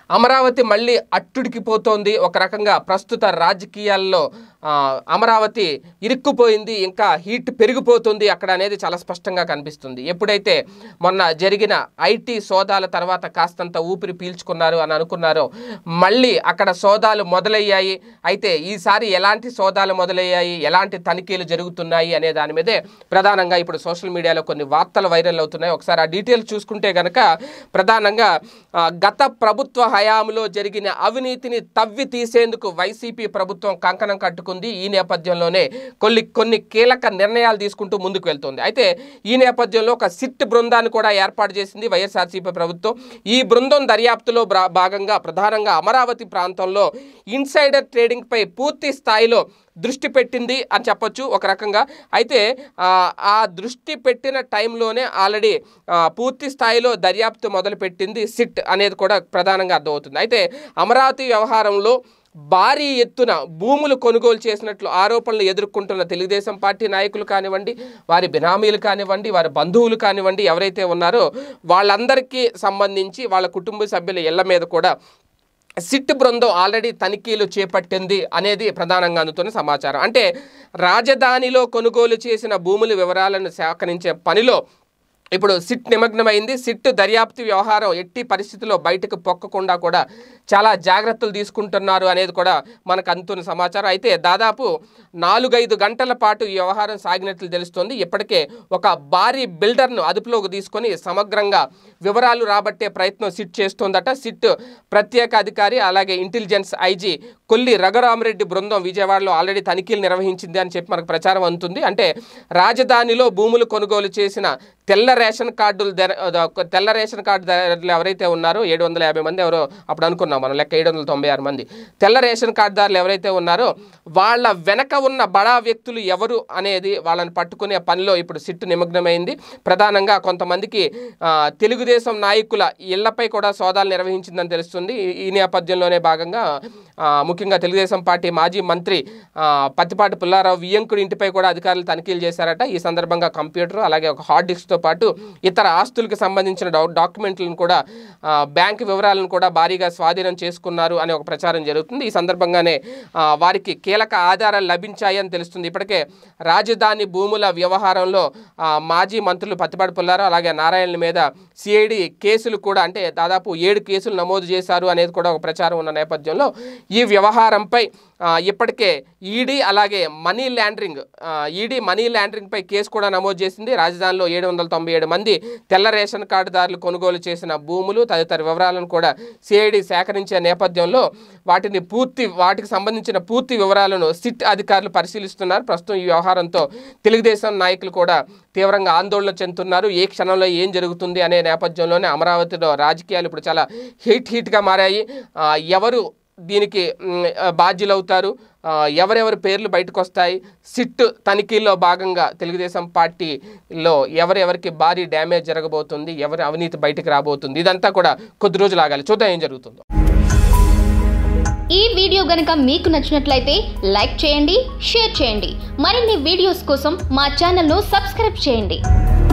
అమరావతి మళ్ళీ అట్టుడికిపోతోంది ఒక రకంగా ప్రస్తుత రాజకీయాల్లో ఆ, అమరావతి ఇరుక్కుపోయింది ఇంకా హీట్ పెరిగిపోతుంది అక్కడ అనేది చాలా స్పష్టంగా కనిపిస్తుంది ఎప్పుడైతే మొన్న జరిగిన ఐటీ సోదాల తర్వాత కాస్తంత ఊపిరి పీల్చుకున్నారు అని అనుకున్నారో మళ్ళీ అక్కడ సోదాలు మొదలయ్యాయి అయితే ఈసారి ఎలాంటి సోదాలు మొదలయ్యాయి ఎలాంటి తనిఖీలు జరుగుతున్నాయి అనే దాని మీదే ప్రధానంగా ఇప్పుడు సోషల్ మీడియాలో కొన్ని వార్తలు వైరల్ అవుతున్నాయి ఒకసారి ఆ డీటెయిల్స్ చూసుకుంటే గనక ప్రధానంగా ఆ, గత ప్రభుత్వ హయాంలో జరిగిన అవినీతిని తవ్వి తీసేందుకు వైసీపీ ప్రభుత్వం కంకణం కట్టుకుంది ఈ నేపథ్యంలోనే కొన్ని కొన్ని కీలక నిర్ణయాలు తీసుకుంటూ ముందుకు వెళ్తుంది అయితే ఈ నేపథ్యంలో ఒక సిట్ బృందాన్ని కూడా ఏర్పాటు చేసింది వైఎస్ఆర్సీపీ ప్రభుత్వం ఈ బృందం దర్యాప్తులో బ్రా- భాగంగా ప్రధానంగా అమరావతి ప్రాంతంలో ఇన్సైడర్ ట్రేడింగ్ పై పూర్తి స్థాయిలో దృష్టి పెట్టింది అని చెప్పొచ్చు ఒక రకంగా అయితే ఆ, ఆ దృష్టి పెట్టిన టైంలోనే ఆల్రెడీ ఆ, పూర్తి స్థాయిలో దర్యాప్తు మొదలుపెట్టింది సిట్ అనేది కూడా ప్రధానంగా అర్థమవుతుంది అయితే అమరావతి వ్యవహారంలో భారీ ఎత్తున భూములు కొనుగోలు చేసినట్లు ఆరోపణలు ఎదుర్కొంటున్న తెలుగుదేశం పార్టీ నాయకులు కానివ్వండి వారి బినామీలు కానివ్వండి వారి బంధువులు కానివ్వండి ఎవరైతే ఉన్నారో వాళ్ళందరికీ సంబంధించి వాళ్ళ కుటుంబ సభ్యుల ఇళ్ల మీద కూడా సిట్ బృందం ఆల్రెడీ తనిఖీలు చేపట్టింది అనేది ప్రధానంగా అందుతున్న సమాచారం అంటే రాజధానిలో కొనుగోలు చేసిన భూముల వివరాలను సేకరించే పనిలో ఇప్పుడు సిట్ నిమగ్నమైంది సిట్ దర్యాప్తు వ్యవహారం ఎట్టి పరిస్థితుల్లో బయటకు పొక్కకుండా కూడా చాలా జాగ్రత్తలు తీసుకుంటున్నారు అనేది కూడా మనకు అందుతున్న సమాచారం అయితే దాదాపు నాలుగైదు గంటల పాటు ఈ వ్యవహారం సాగినట్లు తెలుస్తోంది ఇప్పటికే ఒక భారీ బిల్డర్ను అదుపులోకి తీసుకొని సమగ్రంగా వివరాలు రాబట్టే ప్రయత్నం సిట్ చేస్తోందట సిట్ ప్రత్యేక అధికారి అలాగే ఇంటెలిజెన్స్ ఐజీ కొల్లి రఘురామరెడ్డి బృందం విజయవాడలో ఆల్రెడీ తనిఖీలు నిర్వహించింది అని చెప్పి మనకు ప్రచారం అందుతుంది అంటే రాజధానిలో భూములు కొనుగోలు చేసిన తెల్ల రేషన్ కార్డులు ధర- ద- తెల్ల రేషన్ కార్డుదారులు ఎవరైతే ఉన్నారో ఏడు వందల యాభై మంది ఎవరో అప్పుడు అనుకున్నాం మనం లెక్క ఏడు వందల తొంభై ఆరు మంది తెల్ల రేషన్ కార్డుదారులు ఎవరైతే ఉన్నారో వాళ్ళ వెనక ఉన్న బడా వ్యక్తులు ఎవరు అనేది వాళ్ళని పట్టుకునే పనిలో ఇప్పుడు సిట్టు నిమగ్నమైంది ప్రధానంగా కొంతమందికి ఆ, తెలుగుదేశం నాయకుల ఇళ్లపై కూడా సోదాలు నిర్వహించిందని తెలుస్తుంది ఈ- ఈ నేపథ్యంలోనే భాగంగా ఆ, ముఖ్యంగా తెలుగుదేశం పార్టీ మాజీ మంత్రి ఆ, పత్తిపాటి పుల్లారావు వియ్యంకుడి ఇంటిపై కూడా అధికారులు తనిఖీలు చేశారట ఈ సందర్భంగా కంప్యూటర్ అలాగే ఒక హార్డ్ డిస్క్తో పాటు ఇతర ఆస్తులకు సంబంధించిన డా- డాక్యుమెంట్లను కూడా ఆ, బ్యాంకు వివరాలను కూడా భారీగా స్వాధీనం చేసుకున్నారు అనే ఒక ప్రచారం జరుగుతుంది ఈ సందర్భంగానే ఆ, వారికి కీలక ఆధారాలు లభించాయని తెలుస్తుంది ఇప్పటికే రాజధాని భూముల వ్యవహారంలో ఆ, మాజీ మంత్రులు పత్తిపాటి పుల్లారావు అలాగే నారాయణ మీద సిఐడి కేసులు కూడా అంటే దాదాపు ఏడు కేసులు నమోదు చేశారు అనేది కూడా ఒక ప్రచారం ఉన్న నేపథ్యంలో ఈ వ్యవహారంపై ఆ, ఇప్పటికే ఈడీ అలాగే money laundering ED money laundering పై కేసు కూడా నమోదు చేసింది రాజధానిలో ఏడు వందల తొంభై ఏడు మంది తెల్ల రేషన్ కార్డుదారులు కొనుగోలు చేసిన భూములు తదితర వివరాలను కూడా సిఐడి సేకరించే నేపథ్యంలో వాటిని పూర్తి వాటికి సంబంధించిన పూర్తి వివరాలను సిట్ అధికారులు పరిశీలిస్తున్నారు ప్రస్తుతం ఈ వ్యవహారంతో తెలుగుదేశం నాయకులు కూడా తీవ్రంగా ఆందోళన చెందుతున్నారు ఏ క్షణంలో ఏం జరుగుతుంది అనే నేపథ్యంలోనే అమరావతిలో రాజకీయాలు ఇప్పుడు చాలా హీట్ హీట్గా మారాయి ఆ, ఎవరు దీనికి మ్, ఆ, బాధ్యులవుతారు ఆ, ఎవరెవరి పేర్లు బయటకు వస్తాయి సిట్ తనిఖీల్లో భాగంగా తెలుగుదేశం పార్టీలో ఎవరెవరికి భారీ డ్యామేజ్ జరగబోతుంది ఎవరి అవినీతి బయటకు రాబోతుంది ఇదంతా కూడా కొద్ది రోజులు ఆగాలి చూద్దాం ఏం జరుగుతుందో ఈ వీడియో గనుక మీకు నచ్చినట్లయితే లైక్ చేయండి షేర్ చేయండి మరిన్ని వీడియోస్ కోసం మా ఛానల్ను సబ్స్క్రైబ్ చేయండి